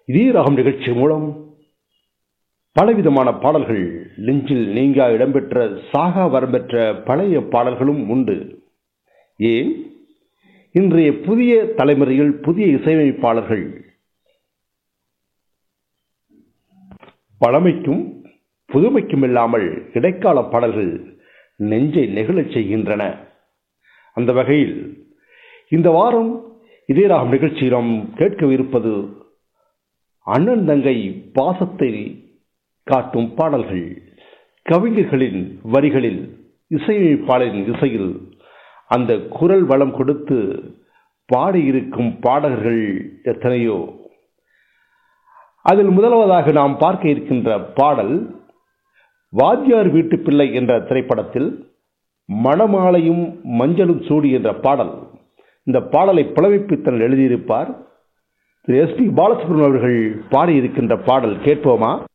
இதே ராகம் நிகழ்ச்சி மூலம் பலவிதமான பாடல்கள் நெஞ்சில் நீங்கா இடம்பெற்ற சாகா வரம்பெற்ற பழைய பாடல்களும் உண்டு ஏன் இன்றைய புதிய தலைமுறையில் புதிய இசையமைப்பாளர்கள் பழமைக்கும் புதுமைக்கும் இல்லாமல் இடைக்கால பாடல்கள் நெஞ்சை நெகிழச் செய்கின்றன அந்த வகையில் இந்த வாரம் இதே ராகம் நிகழ்ச்சியில் நாம் கேட்கவிருப்பது அண்ணன் தங்கை பாசத்தை காட்டும் பாடல்கள் கவிஞர்களின் வரிகளில் இசையமைப்பாளரின் இசையில் அந்த குரல் வளம் கொடுத்து பாடியிருக்கும் பாடகர்கள் எத்தனையோ அதில் முதலாவதாக நாம் பார்க்க இருக்கின்ற பாடல் வாத்தியார் வீட்டு பிள்ளை என்ற திரைப்படத்தில் மணமாலையும் மஞ்சளும் சூடி என்ற பாடல் இந்த பாடலை புலமைப்பித்தன் எழுதியிருப்பார் திரு எஸ் பி பாலசுப்ரமணியம் அவர்கள் பாடியிருக்கின்ற பாடல் கேட்போமா